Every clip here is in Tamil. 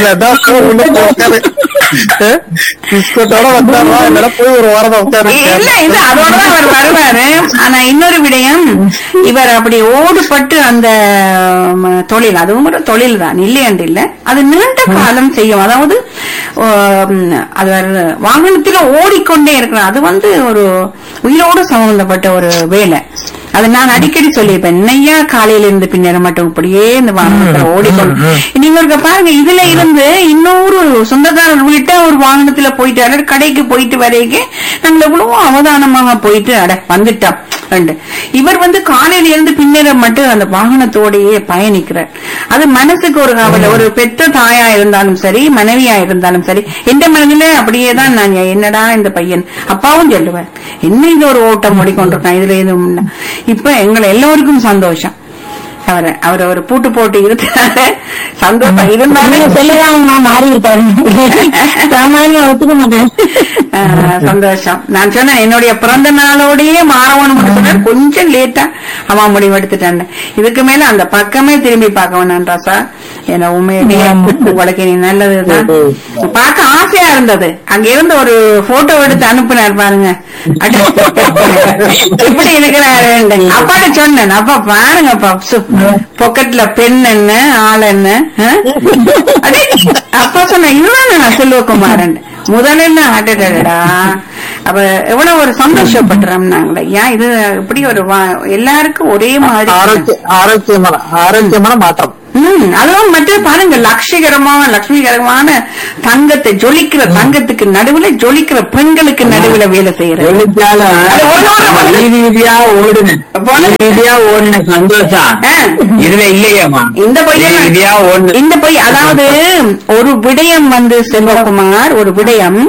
இல்லாட்டா போய் உள்ள போய் உட்காரு அஹ், பிஸ்கட்டோட வந்தாரா இல்லைன்னா போய் ஒரு வாரம் உட்காரு இல்ல இல்ல அதோடதான் அவர் வருவாரு ஆனா இன்னொரு விடயம் இவர் அப்படி ஓடுபட்டு அந்த ம், தொழில் அதுவும் ஒரு தொழில் தான் இல்லையன்று இல்ல அது நீண்ட காலம் செய்யும் அதாவது ம், அது ஒரு வாகனத்துல ஓடிக்கொண்டே இருக்கிறார் அது வந்து ஒரு உயிரோடு சம்பந்தப்பட்ட ஒரு வேலை அது நான் அடிக்கடி சொல்லியிருப்பேன் என்னையா காலையில இருந்து பின்னேற மட்டும் இப்படியே இந்த வாகனத்துல ஓடிக்கொண்டு நீங்க ஒருக்க பாருங்க இதுல இருந்து இன்னொரு சொந்தக்காரர் வீட்டை ஒரு வாகனத்துல போயிட்டு அட கடைக்கு போயிட்டு வரைக்கும் நாங்கள் எவ்வளவோ அவதானமாக போயிட்டு அட வந்துட்டோம் ரெண்டு. இவர் வந்து காலையில இருந்து பின்னேற மட்டும் அந்த வாகனத்தோடயே பயணிக்கிறார் அது மனசுக்கு ஒரு கவலை ஒரு பெத்த தாயா இருந்தாலும் சரி மனைவியா இருந்தாலும் சரி எந்த மனதில அப்படியே தான் நான் என்னடா இந்த பையன் அப்பாவும் சொல்லுவேன் என்ன இது ஒரு ஓட்டம் ஓடிக்கொண்டிருக்கான் இதுல எதுவும் இல்ல இப்ப எங்களை எல்லோருக்கும் சந்தோஷம் அவரை அவர் ஒரு பூட்டு போட்டு இருக்கிறாரு சந்தோஷம் இருந்தாலும் சொல்லுறாங்க நான் மாறி இருக்காரு சாமானியம் ஒத்துக்க மாட்டேன் ஆஹ் சந்தோஷம் நான் சொன்னேன் என்னுடைய பிறந்த நாளோடயே மாறவன் சொன்னார் கொஞ்சம் லேட்டா அவன் முடிவு எடுத்துட்டான் இதுக்கு மேல அந்த பக்கமே திரும்பி பார்க்க வேணாம் ராசா என்ன உண்மையிலேயே உங்களுக்கு நீ நல்லதுதான் பார்க்க ஆசையா இருந்தது அங்க இருந்து ஒரு போட்டோ எடுத்து அனுப்புனார் பாருங்க அட, எப்படி இருக்கிறாரு அப்பாட்ட சொன்னேன் அப்பா பாருங்கப்பா பொக்கெட்ல பெண் என்ன ஆள் என்ன ஆ? அடே, அப்பா சொன்ன இதுதான் நான் செல்வகுமாரன் முதல்ல அடடடா அப்ப எவ்வளவு ஒரு சந்தோஷப்படுறோம் நாங்களே ஏன் இது இப்படி ஒரு வா- எல்லாருக்கும் ஒரே மாதிரி ஆரோக்கிய ஆரோக்கியமான ஆரோக்கியமான மாற்றம் ம் அதுவும் மற்ற பாருங்க லட்சிகரமான லட்சுமிகரமான தங்கத்தை ஜொலிக்கிற தங்கத்துக்கு நடுவுல ஜொலிக்கிற பெண்களுக்கு நடுவுல வேலை செய்யறது வெளிச்சாலும் அது ஒரு வாரம் வீதி வீதியா ஓடுன போன- வீதி வீதியா ஓடுன சந்தோஷம் ஆ. இதுல இல்லையேம்மா இந்த வீதி வீதியா பையன் ஓடுன இந்த பையன் அதாவது ஒரு விடயம் வந்து செல்வகுமார் ஒரு விடயம்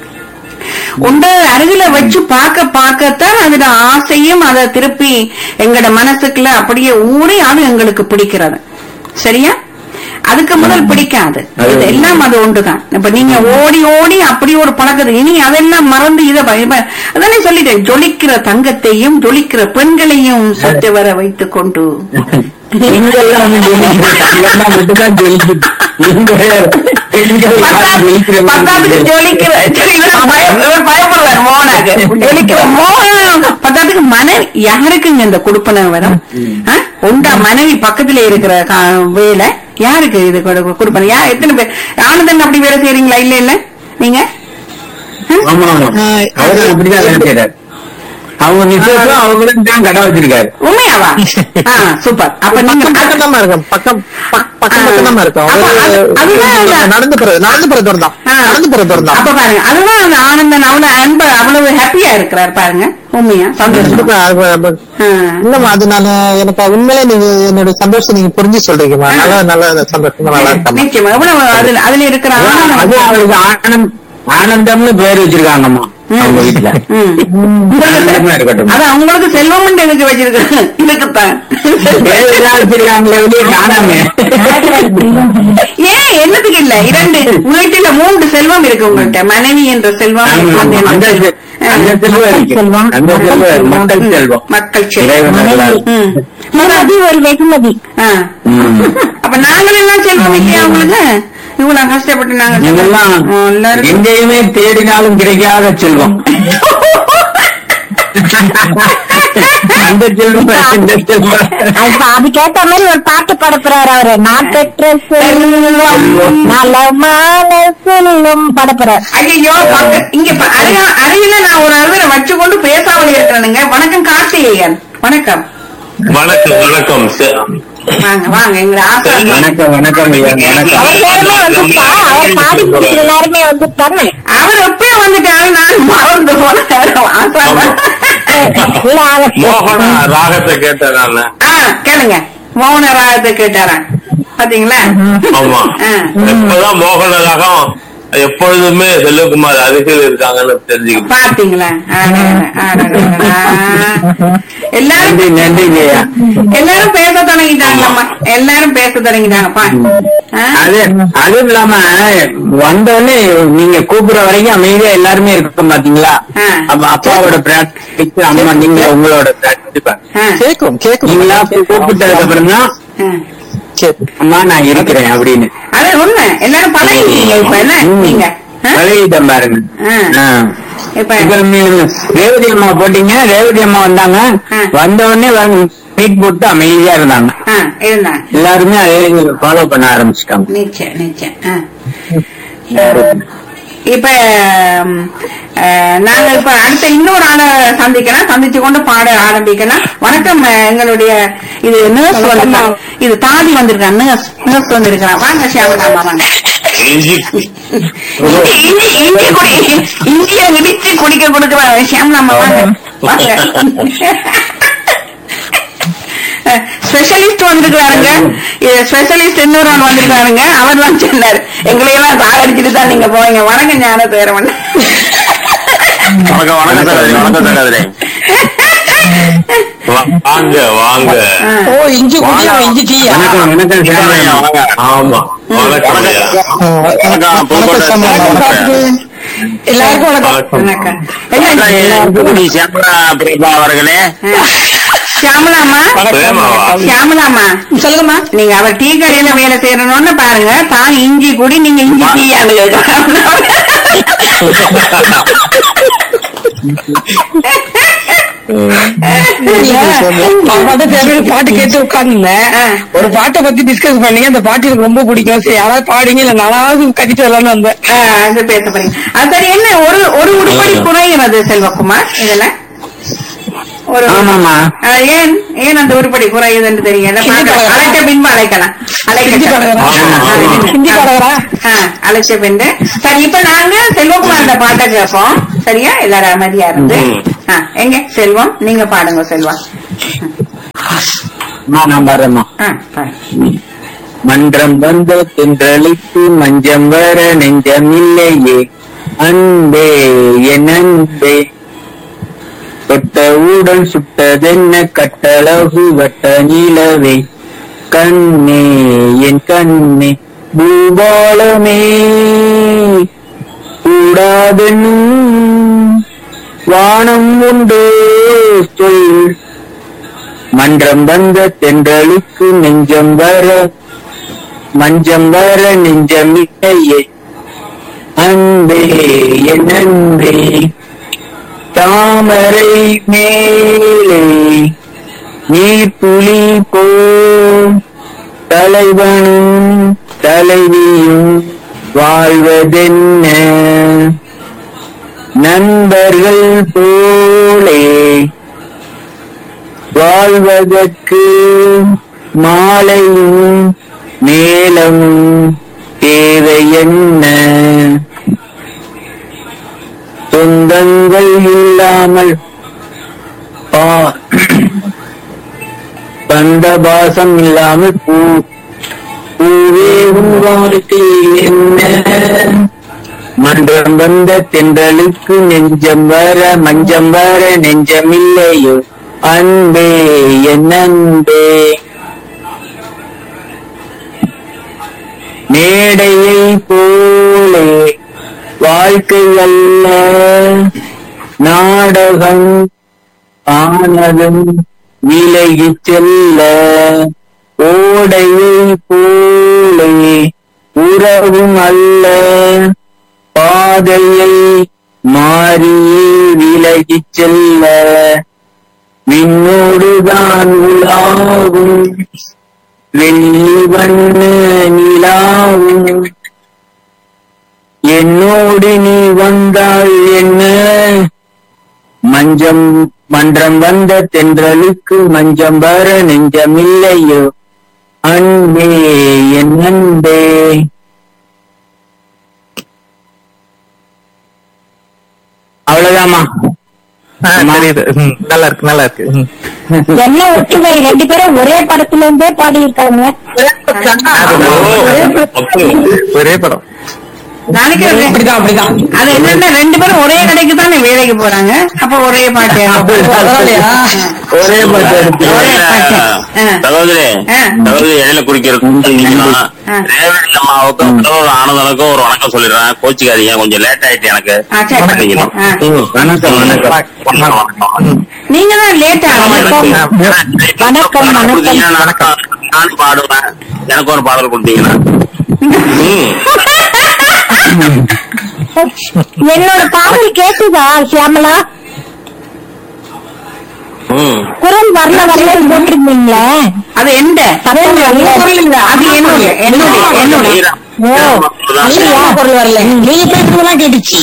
உண்ட அருகில வச்சு பார்க்க பார்க்கத்தான் அதுல ஆசையும் அதை திருப்பி எங்கட மனசுக்குள்ள அப்படியே ஊறி அது எங்களுக்கு பிடிக்கிறது சரியா அதுக்கு முதல் பிடிக்காது இது எல்லாம் அது ஒன்றுதான் இப்ப நீங்க ஓடி ஓடி அப்படி ஒரு பழக்கது இனி அதெல்லாம் மறந்து இதை ப- இப்ப அதானே சொல்லிட்டேன் ஜொலிக்கிற தங்கத்தையும் ஜொலிக்கிற பெண்களையும் சற்று வர வைத்துக் கொண்டு பெண்கள்லாம் வந்து ஜொலிக்குது. தங்கம்னா மட்டும்தான் ஜொலிக்குது. இங்க பெண்கள் யாரும் ஜொலிக்கிற மாதிரி பத்தாத்துக்கு இல்லை. ஜொலிக்கிற ஜொலிக்கிற பயம் இவர் பயப்படுவார் மோனாக்கு ஜொலிக்கிற மோகன் பத்தாத்துக்கு மனைவி யாருக்குங்க இந்த கொடுப்பனை வரும் ஆ? உண்டா மனைவி பக்கத்துல இருக்கிற கா- வேலை யாருக்கு இது கொடு- கொடுப்பனை யா எத்தனை பேர் ஆனந்தன் அப்படி வேலை செய்யறீங்களா இல்ல இல்ல நீங்க ஆமா ஆமா அவரு அப்படிதான் வேலை செய்யறாரு அவங்க நிச்சயம் அவங்களும் தான் கடை வச்சிருக்காரு உண்மையாவா ஆ, சூப்பர் அப்ப நீங்க பக்கம் பக்கம் தான் இருக்கும் பக்கம் பக்- பக்கம் ஆ. பக்கம் தான் இருக்கும் அப்ப அது- அதுதான் அந்த- அவரு நடந்து போறது நடந்து போற தூரம் தான் ஆ. நடந்து போற தூரம் தான் அப்ப பாருங்க அதுதான் அந்த ஆனந்தன் அவ்வளவு அன்ப அவ்வளவு ஹாப்பியா இருக்கிறார் பாருங்க உண்மையா சந்தோஷம் கண்டிப்பா, அது- அது- ஆ. இல்லம்மா அது நான் எனக்கு உண்மையிலே நீங்க என்னோட சந்தோஷம் நீங்க புரிஞ்சு சொல்றீங்கம்மா நல்லா நல்ல சந்தோஷமா நல்லா இருக்கா நிச்சயமா எவ்வளவு அதுல அதுல இருக்கிற ஆனந்தம் அது அவருக்கு ஆனந்த் ஆனந்தம்னு பேர் வச்சிருக்காங்கம்மா அவங்க வீட்டுல ம். ஆனந்தமா இருக்கட்டும் அது அவங்களுக்கு செல்வம் எதுக்கு வச்சிருக்கு இதுக்குத்தான் பேர் தான் வச்சிருக்காங்களே வெளியே காணாம ஏன் என்னத்துக்கு இல்ல இரண்டு உங்கள்கிட்ட மூன்று செல்வம் இருக்கு உங்கள்கிட்ட மனைவி என்ற செல்வம் ஆமா, அந்த ஆமா. அந்த செ- அந்த செல்வம் இருக்கு செல்வம். அந்த செல்வம் மக்கள் செல்வம் மக்கள் செல்வம் இறைவன் அருளால். ம். மறுபடி ஒரு வெகுமதி ஆ. ம். அப்ப நாங்கள் எல்லாம் செல்வம் இல்லையா உங்களுக்கு இவ்வளவு கஷ்டப்பட்டு நாங்க நீங்கெல்லாம் ஆ, எல்லாரும் எங்கேயுமே தேடினாலும் கிடைக்காத செல்வம் அந்த செல்வம் இந்த செல்வம் இப்ப அதுக்கேத்த மாதிரி ஒரு பாட்டு பாடப்படுறாரு அவரு நான் பெற்ற செல்வம் நலமான செல்வம் பாடப்படுறாரு ஐயோ பக்க- இங்க ப- அருகா- அருகில நான் ஒரு அருவரை வச்சு கொண்டு பேசாமல் இருக்கிறேனுங்க வணக்கம் கார்த்திகேயன் வணக்கம் வணக்கம் வணக்கம் ச- வாங்க வாங்க எங்களை ஆசை வணக்கம் வணக்கம் ஐயா வணக்கம் அவர் நேரமே வந்துட்டா அவர் பாடி முடிக்கிற நேரமே வந்துட்டாரு அவர் எப்பயும் வந்துட்டாரு நான் மறந்து போனேன் ஆசை இல்ல அவர் மோகனா ராகத்தை கேட்டேன் நானு ஆ கேளுங்க மௌன ராகத்தை கேட்டாரா பாத்தீங்களா ஆமா ஆ. இப்பதான் மோகன ராகம் எப்பொழுதுமே செல்வகுமார் அருகில் இருக்காங்கன்னு தெரிஞ்சுக்கிட்டேன் பாத்தீங்களா அடடட, அடடடடா. எல்லாரும் நன்றி நன்றி ஐயா எல்லாரும் பேச தொடங்கிட்டாங்கம்மா எல்லாரும் பேச தொடங்கிட்டாங்கப்பா ஆ? அது அதுவும் இல்லாம வந்தோடனே நீங்க கூப்பிடுற வரைக்கும் அமைதியா எல்லாருமே இருக்கும் பாத்தீங்களா ஆ. அப்ப அப்பாவோட பிராக்டிஸ் அம்மா நீங்க உங்களோட பிராக்டிஸ் ஆ. கேக்கும் கேக்கும் நீங்களா போய் கூப்பிட்டதுக்கு அப்புறம் தான் ஆ. கேக்கும் அம்மா நான் இருக்கிறேன் அப்படின்னு அது அது உண்மை எல்லாரும் பழகிட்டீங்க இப்ப என்ன நீங்க ஆ? பழகிட்டேன் பாருங்க ஆ. ஆ. இப்ப இப்ப நீங்க ரேவதி அம்மா போட்டீங்க ரேவதி அம்மா வந்தாங்க ஆ. வந்த உடனே மீட் போட்டு அமைதியா இருந்தாங்க ஆ, இருந்தாங்க எல்லாருமே அதே ஃபாலோ பண்ண ஆரம்பிச்சிட்டாங்க நிச்சயம் நிச்சயம் ஆ. இப்ப ம், அஹ், நாங்க இப்ப அடுத்த இன்னொரு ஆளை சந்திக்கலாம் சந்திச்சு கொண்டு பாட ஆரம்பிக்கலாம் வணக்கம் அஹ், எங்களுடைய இது நர்ஸ் வந்திருக்காங்க இது தாதி வந்திருக்காங்க நர்ஸ் நர்ஸ் வந்திருக்காங்க வாங்க சியாமலாமா வாங்க இஞ்சி இஞ்சி இஞ்சி இஞ்சி குடி இஞ்சிய இடிச்சு குடிக்க கொடுக்குற சியாமலாமா வாங்க வாங்க ஸ்பெஷலிஸ்ட் வந்திருக்காருங்க ஸ்பெஷலிஸ்ட் இன்னொரு ஆள் வந்திருக்காருங்க அவர் தான் சொன்னாரு எங்களையெல்லாம் சாகடிச்சுட்டு தான் நீங்க போவீங்க வணக்கம் ஞான பேரவன் வணக்கம் வணக்கம் சகோதரி வணக்கம் சகோதரி வாங்க வாங்க ஓ இஞ்சி குடியா இஞ்சி டீயா வணக்கம் வணக்கம் சார். ஆமா வணக்கம் ஐயா. வணக்கம் புதுக்கோட்டை எல்லாருக்கும் வணக்கம் வணக்கம் என்ன நீ சேப்பரா பிரபா அவர்களே சியாமலாமா பிரேமாவா? சியாமலாமா சொல்லுங்கம்மா நீங்க அவர் டீ கடையில வேலை செய்யறோம்னு பாருங்க தான் இஞ்சி குடி நீங்க இஞ்சி டீயான்னு அவங்க வந்து தேவையான பாட்டு கேட்டு உட்கார்ந்துருந்தேன் ஆ. ஒரு பாட்டை பத்தி டிஸ்கஸ் பண்ணீங்க அந்த பாட்டு எனக்கு ரொம்ப பிடிக்கும் சரி யாராவது பாடுங்க இல்ல நானாவது கட்டிட்டு வரலாம்னு வந்தேன் அது பேச போறீங்க அது சரி என்ன ஒரு ஒரு உருப்படி குறைகிறது செல்வகுமார் இதுல ஒரு ஆமாம்மா. ஆ, ஏன் ஏன் அந்த உருப்படி குறையுதுன்னு தெரியல ஹிந்தி பாடகரா? அழைக்க பின்பு அழைக்கலாம் ஹிந்தி பாடகரா? அழைக்கலாம் ஹிந்தி பாடகரா? ஆ, அழைச்ச பின்பு சரி இப்ப நாங்க செல்வகுமார் அந்த பாட்டை கேட்போம் சரியா எல்லாரும் அமைதியா இருந்து ம். ஆ, எங்க செல்வம் நீங்க பாடுங்க செல்வம் அம்மா, நான் பாடுறேம்மா ஆ, பாருங்க. மன்றம் வந்த தென்றளித்து மஞ்சம் வர நெஞ்சமில்லையே அன்பே என் அன்பே தொட்ட ஊடல் சுட்டதென்ன கட்டழகு வட்ட நிலவே கண்ணே என் கண்ணே பூபாலமே கூடாதென்னும் வானம் உண்டு சொல் மன்றம் வந்த தென்றலுக்கு நெஞ்சம் வர மஞ்சம் வர நெஞ்சமிட்டையே அன்பே என் அன்பே தாமரை மேலே நீர் துளி போ தலைவனும் தலைவியும் வாழ்வதென்ன நண்பர்கள் போலே வாழ்வதற்கு மாலையும் மேலமும் தேவை என்ன சொந்தங்கள் இல்லாமல் பா- பந்த பாசம் இல்லாமல் பூ பூவே உன் வாழ்க்கையில் என்ன மன்றம் வந்த தென்றலுக்கு நெஞ்சம் வர மஞ்சம் வர நெஞ்சமில்லையோ அன்பே என் அன்பே மேடையை போலே வாழ்க்கை அல்ல நாடகம் ஆனதும் விலகிச் செல்ல ஓடையை போலே உறவும் அல்ல பாதையை மாறியே விலகிச் செல்ல விண்ணோடுதான் உலாவும் வெள்ளி வண்ண நிலாவும் என்னோடு நீ வந்தால் என்ன மஞ்சம் மன்றம் வந்த தென்றலுக்கு மஞ்சம் வர நெஞ்சமில்லையோ அன்பே என் அன்பே அவ்வளவுதாம்மா தெரியுது ம், நல்லா இருக்கு நல்லா இருக்கு ம். என்ன ஒற்றுமை ரெண்டு பேரும் ஒரே படத்துல இருந்தே பாடி இருக்காங்க ஒரே படம் நாளைக்கு ஒரு- அப்படிதான் அப்படிதான் அது என்னன்னா ரெண்டு பேரும் ஒரே கடைக்கு தானே வேலைக்கு போறாங்க அப்ப ஒரே பாட்டு பரவாயில்லையா? ஒரே பாட்டு எடுத்து ஒரே பாட்டு ஆ. சகோதரி ஆ. சகோதரி இடையில குடிக்கிறதுக்கு ஆ. ரேவதி அம்மாவுக்கும் இன்னொரு ஆனந்தனுக்கும் ஒரு வணக்கம் சொல்லிடுறேன் கோச்சிக்காதீங்க கொஞ்சம் லேட் ஆயிட்டு எனக்கு ஆ, சரி. பண்ணிக்கலாம். ஆ. வணக்கம் வணக்கம் வணக்கம், வணக்கம். நீங்க தான் லேட் வணக்கம். ஆகும் வணக்கம், வணக்கம். கொடுத்தீங்கன்னா நான் நானும் பாடுவேன் எனக்கு ஒரு பாடல் கொடுத்தீங்கன்னா ம். என்னோட பாடல் கேட்டுதா சியாமலா ம். குரல் வரல வரல போட்டிருந்தீங்களே அது எந்த சத்தம் வரல. அது என்னுடைய என்னுடைய என்னுடைய ஓ இல்லையா குரல் வரல நீங்க பேசுறதெல்லாம் கேட்டுச்சு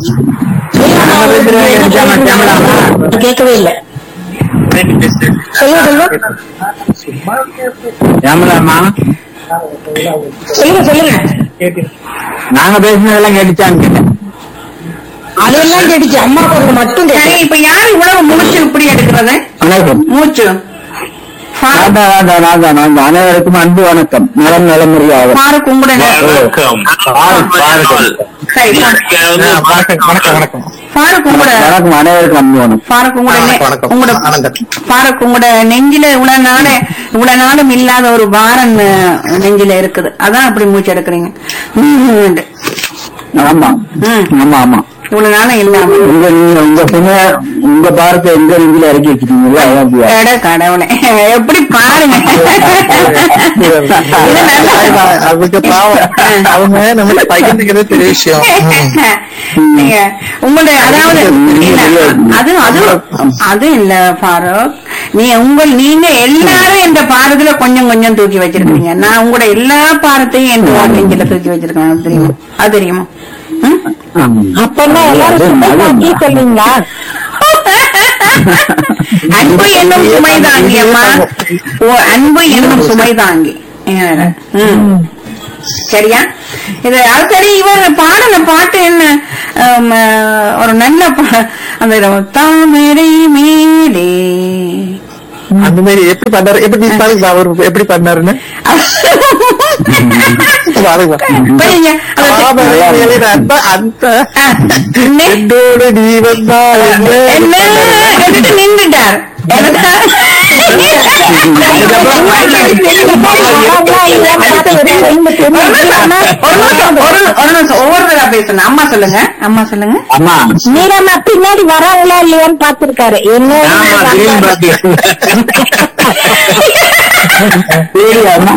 கேட்கவே இல்ல சொல்லுங்க சொல்லுங்க ஏமலாமா சொல்லுங்க சொல்லுங்க நாங்க பேசினதெல்லாம் கேட்டுச்சான்னு கேட்டேன் அதெல்லாம் கேட்டுச்சு அம்மா குரல் மட்டும் சரி கேட்டு இப்ப யாரு இவ்வளவு மூச்சு இப்படி எடுக்கிறது வணக்கம் மூச்சு ராதா ராதா ராதா ராதா அனைவருக்கும் அன்பு வணக்கம் நலம் நலமுறையாக பாரு கும்பிடுங்க வணக்கம் சரி இங்க வந்து வணக்கம் வணக்கம் வணக்கம் பாரு கும்பிட வணக்கம் அனைவருக்கும் அன்பு வணக்கம் பாருக்கு உங்களோட நெ- வணக்கம். உங்களோட ஆனந்தம். பாருக்கு உங்களோட நெஞ்சில இவ்வளவு நாள இவ்வளவு நாளும் இல்லாத ஒரு பாரம் அஹ், நெஞ்சில இருக்குது அதான் அப்படி மூச்சு எடுக்கிறீங்க ம், ஆமா ம். ஆமா ஆமா இவ்வளவு நாளும் இல்லாம உங்க நீங்க உங்க சுமைய உங்க பார்க்க எங்க நெஞ்சில இறக்கி வச்சிருக்கீங்களா அதான் அப்படியா? எட கடவுளே எப்படி பாருங்க இது நல்லா அதுக்கு பாவம் அவங்க நம்ம பகிர்ந்துக்கிறது பெரிய விஷயம் ம். நீங்க உங்களுடைய அதாவது இல்ல, அது அது அது இல்ல பாரூக் நீ உங்கள் நீங்க எல்லாரும் இந்த பாரத்துல கொஞ்சம் கொஞ்சம் தூக்கி வச்சிருக்கீங்க நான் உங்களோட எல்லா பாரத்தையும் என் நெஞ்சில தூக்கி வச்சிருக்கேன் அது தெரியுமா அது தெரியுமா ம்? ஆமா. அப்பன்னா எல்லாரும் சுத்தமாக்கி சொல்றீங்களா அன்பு என்னும் சுமை தாங்கி அம்மா ஓ அன்பு என்னும் சுமை தாங்கி ம். சரியா இது அது சரி இவர் பாடல பாட்டு என்ன ஆம், அஹ், ஒரு நல்ல பா- அந்த தாமரை மேலே அந்த மாதிரி எப்படி பண்ணாரு எப்படி பாருங்க அவர் எப்படி பண்ணாருன்னு பாருங்க புரியுங்க? அது தாமரை இலையில அந்த அந்த ஆ, நெ- என்னோடு நீ வந்தால் என்ன எடுத்து நின்றுட்டார் ஒவ்வொருத்தரா பேசணும் அம்மா சொல்லுங்க அம்மா சொல்லுங்க அம்மா மீரம்மா பின்னாடி வராங்களா இல்லையான்னு பாத்துருக்காரு என்ன ஆமா திடீர்னு பாத்தீங்க. சரி, அம்மா.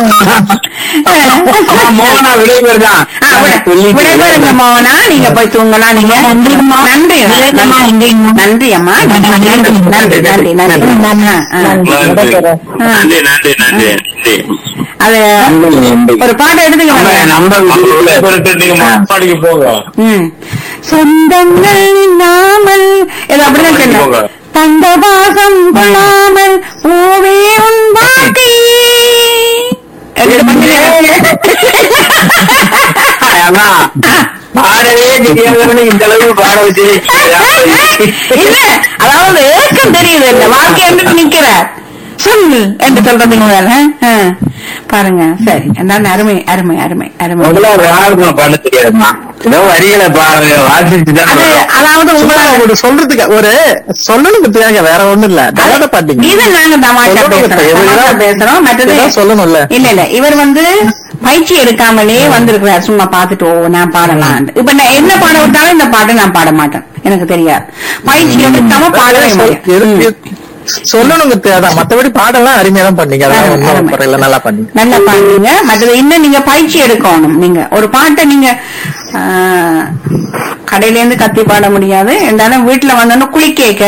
அம்மா, மோகனா விடைபெறுதான் ஆ, விட- விடைபெறுங்க மோகனா நீங்க போய் தூங்கலாம் நீங்க நன்றி நன்றி நன்றி அம்மா நன்றி நன்றி நன்றி நன்றி நன்றி ஆ, ஆ. நன்றி நன்றி நன்றி நன்றி அது ஒரு பாட்டு எடுத்துக்கலாம் நம்பர் நம்பர் நீங்க மாப்பாடிக்கு போங்க ம். சொந்தங்கள் இல்லாமல் இது அப்படிதான் போங்க. சொன்ன தந்த பாசம் கொள்ளாமல் பூவே உன் பாட்டி அண்ணா, பாடவே தெரியாதவனை இந்த அளவுக்கு பாட வச்சு இல்ல அதாவது ஏக்கம் தெரியுது இல்ல வாழ்க்கை என்று நிக்கிறார் சொல்லு என்று சொல்றதுக்கு முதல்ல ஆ. பாருங்க சரி என்ன அருமை அருமை அருமை அருமை முதல்ல ஒரு ஆளுக்கு பாட தெரியாதுமா ஏதோ வரிகளை பாருங்க வாசிச்சு தான் அது அதாவது சும்மா உங்களால ஒரு சொல்றதுக்கு ஒரு சொல்லணுங்கிறதுக்காக வேற ஒண்ணும் இல்ல டயர்ட பாட்டீங்க இது நாங்க தமாஷா சொல்லணும் பேசுறோம் இப்ப தமாஷா இதெல்லாம் பேசுறோம் மற்றது இதெல்லாம் சொல்லணும்ல. இல்ல இல்ல இவர் வந்து பயிற்சி எடுக்காமலே வந்திருக்கிறார் சும்மா பாத்துட்டு ஓ நான் பாடலாம் இப்ப நான் என்ன பாட விட்டாலும் இந்த பாட்டு நான் பாட மாட்டேன் எனக்கு தெரியாது பயிற்சி எடுக்காம பாடவே முடியும் எதுக்கு சொல்லணுங்கிறதுக்காக தான் மத்தபடி பாடலாம் அருமையா தான் பண்ணீங்க அதெல்லாம் அருமை, ஒண்ணும் அருமை. குறையில நல்லா பண்ணீங்க நல்லா பாடுங்க மற்றது இன்னும் நீங்க பயிற்சி எடுக்கணும் நீங்க ஒரு பாட்டை நீங்க ஆ, கடையில இருந்து கத்தி பாட முடியாது இருந்தாலும் வீட்டுல வந்தோன்னு குளிக்க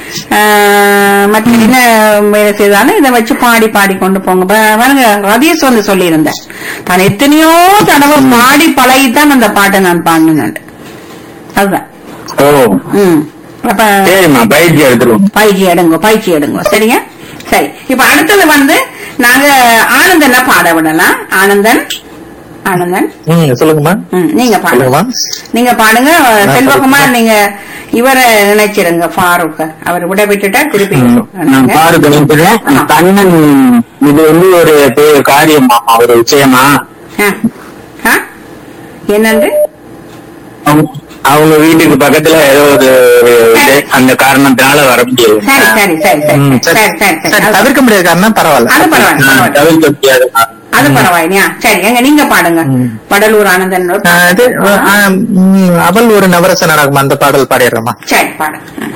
மற்ற என்ன வேலை செய்தாலும் இதை வச்சு பாடி பாடி கொண்டு போங்க ப- பாருங்க ரதீஷ் வந்து சொல்லியிருந்தேன் தான் எத்தனையோ தடவை பாடி பழகித்தான் அந்த பாட்டை நான் பாடினேன் அதுதான் ஓ ம் அப்ப சரிம்மா பயிற்சி எடுத்துருவோம் பயிற்சி எடுங்க பயிற்சி எடுங்க சரியா சரி இப்ப அடுத்தது வந்து நாங்க ஆனந்தனை பாட விடலாம் ஆனந்தன் ஆனந்தன் ம் சொல்லுங்கம்மா ம், நீங்க பாடுங்க சொல்லுங்கம்மா நீங்க பாடுங்க நான் செல்வகுமார் படிக்கிறேன். நீங்க இவரை நினைச்சிருங்க ஃபாரூக் அவர் விட விட்டுட்டா திருப்பி நான் நீங்க. பாரு கணிக்கிறேன் ஆ. கண்ணன் இது வந்து ஒரு பெரிய காரியமா ஒரு விஷயமா ஆ. ஆ? என்னண்டு அவங்க- அவங்க வீட்டுக்கு பக்கத்துல ஏதோ ஒரு ஒரு இது, அந்த காரணத்தினால வர முடியாது சரி சரி சரி சரி ம், சரி சரி சரி சரி சரி அது- தவிர்க்க முடியாது அண்ணா பரவாயில்ல அது பரவாயில்ல ஆ, பரவாயில்ல. தவிர்க்க முடியாது அது பரவாயில்லையா சரி எங்க நீங்க பாடுங்க வடலூர் ஆனந்தன் ஆ, இது ஆ, ம், அவள் ஒரு நவரச நாடகம் அந்த பாடல் பாடிடுறோமா சரி பாடுங்க ம்.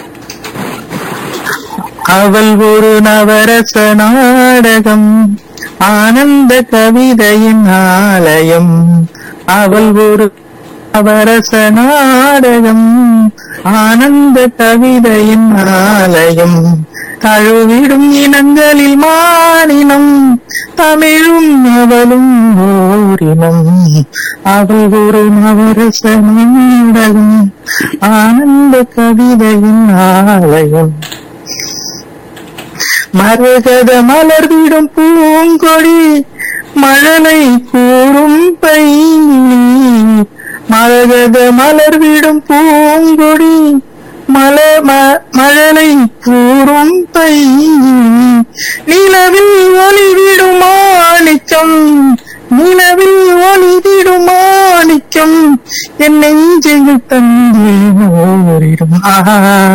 அவள் ஒரு நவரச நாடகம் ஆனந்த கவிதையின் ஆலயம் அவள் ஒரு அவரச நாடகம் ஆனந்த கவிதையின் ஆலயம் தழுவிடும் இனங்களில் மானினம் தமிழும் அவளும் ஓரினம் அவள் ஒரு நவரச நாடகம் ஆனந்த கவிதையின் ஆலயம் மரகத மலர்விடும் பூங்கொடி மழலை கூறும் பைங்கிளி மரகத மலர்விடும் பூங்கொடி மல ம- மழலை கூறும் பைங்கிளி நிலவில் ஒளிவிடும் மாணிக்கம் நிலவில் ஒளிவிடும் மாணிக்கம் என் நெஞ்சில் தந்தே ஓரிடும் ஆஹா